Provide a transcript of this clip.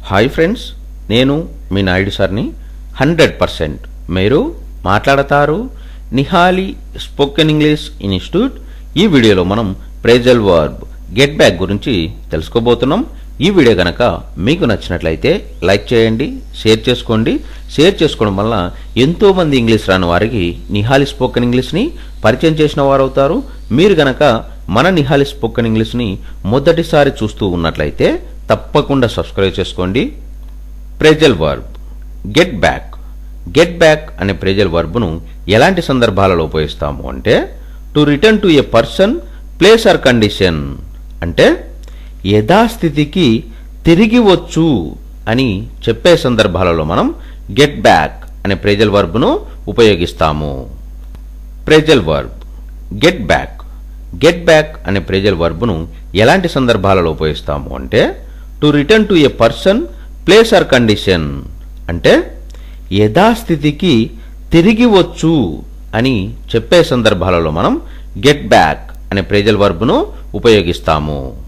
hi friends నేను మీ నాయుడు సార్ని hundred percent మీరు మాట్లాడతారు నిహాలి స్పోకెన్ ఇంగ్లీష్ ఇన్స్టిట్యూట్ ఈ వీడియోలో మనం ప్రేజల్ వర్బ్ గెట్ బ్యాక్ గురించి తెలుసుకోబోతున్నాం ఈ వీడియో కనుక మీకు నచ్చినట్లయితే లైక్ చేయండి షేర్ చేసుకోండి షేర్ చేసుకోవడం వల్ల ఎంతో మంది ఇంగ్లీష్ రాని వారికి నిహాలి స్పోకెన్ ఇంగ్లీష్ని పరిచయం చేసిన వారు అవుతారు మీరు గనక మన నిహాలి స్పోకెన్ ఇంగ్లీష్ని మొదటిసారి చూస్తూ ఉన్నట్లయితే తప్పకుండా సబ్స్క్రైబ్ చేసుకోండి phrasal verb get back get back అనే ప్రెజల్ వర్బ్ను ఎలాంటి సందర్భాలలో ఉపయోగిస్తాము అంటే to return to a person place or condition అంటే యథాస్థితికి తిరిగి వచ్చు అని చెప్పే సందర్భాలలో మనం గెట్ బ్యాక్ అనే ప్రెజల్ వర్బ్ను ఉపయోగిస్తాము phrasal verb get back get back అనే ప్రెజల్ వర్బ్ను ఎలాంటి సందర్భాలలో ఉపయోగిస్తాము అంటే to return to a person place or condition అంటే యథాస్థితికి తిరిగి వచ్చు అని చెప్పే సందర్భాలలో మనం గెట్ బ్యాక్ అనే ప్రెజల్ వర్బ్ను ఉపయోగిస్తాము